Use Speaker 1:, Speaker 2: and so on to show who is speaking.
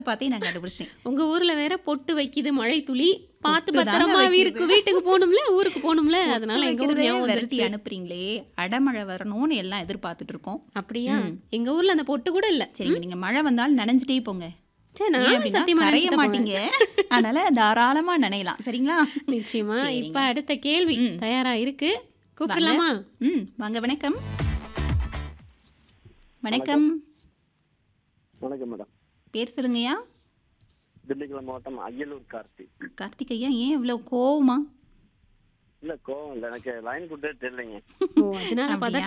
Speaker 1: பார்த்தே நான் கண்டுபிடிச்சேன்
Speaker 2: உங்க ஊர்ல வேற பொட்டு வைக்குது மழை துளி பார்த்து
Speaker 1: பொட்டு தாங்க
Speaker 2: பத்திரமா
Speaker 1: வைக்குது.
Speaker 2: வீருக்கு வீட்டுக்கு போகணும்ல ஊருக்கு போகணும்ல அதனால எங்க ஊர்
Speaker 1: வைக்கிறதே
Speaker 2: ஞாபகம்
Speaker 1: விரட்டி
Speaker 2: வந்துருச்சு
Speaker 1: அனுப்புறீங்களே அடமழை வரணும்னு எல்லாம் எதிர்பார்த்துட்டு இருக்கோம்
Speaker 2: அப்படியா எங்க ஊர்ல அந்த பொட்டு கூட இல்ல
Speaker 1: சரிங்க நீங்க மழை வந்தாலும் நனைஞ்சிட்டே போங்க
Speaker 2: சரி
Speaker 1: ஏன்
Speaker 2: நான்
Speaker 1: அப்படின்னா
Speaker 2: சத்தியமா
Speaker 1: கரைய
Speaker 2: நினைச்சிட்டு போவேன்.
Speaker 1: மாட்டீங்க அதனால தாராளமா நனையலாம் சரிங்களா
Speaker 2: நிச்சயமா
Speaker 1: சரிங்க.
Speaker 2: இப்ப அடுத்த கேள்வி
Speaker 1: ம்.
Speaker 2: தயாரா இருக்கு கூப்பிடலாமா
Speaker 1: ம் வாங்க வணக்கம் வணக்கம்
Speaker 3: வணக்கம் மேடம்
Speaker 1: பேர் சொல்லுங்கய்யா
Speaker 3: திண்டுக்கல் மாவட்டம் அய்யலூர் கார்த்தி
Speaker 1: கார்த்திக் ஐயா ஏன் இவ்வளவு கோவமா
Speaker 3: இல்ல கோவம் இல்ல எனக்கு லைன் கொடுத்தே தெரியலைங்க
Speaker 2: ஓ அதனால
Speaker 1: அப்படியா?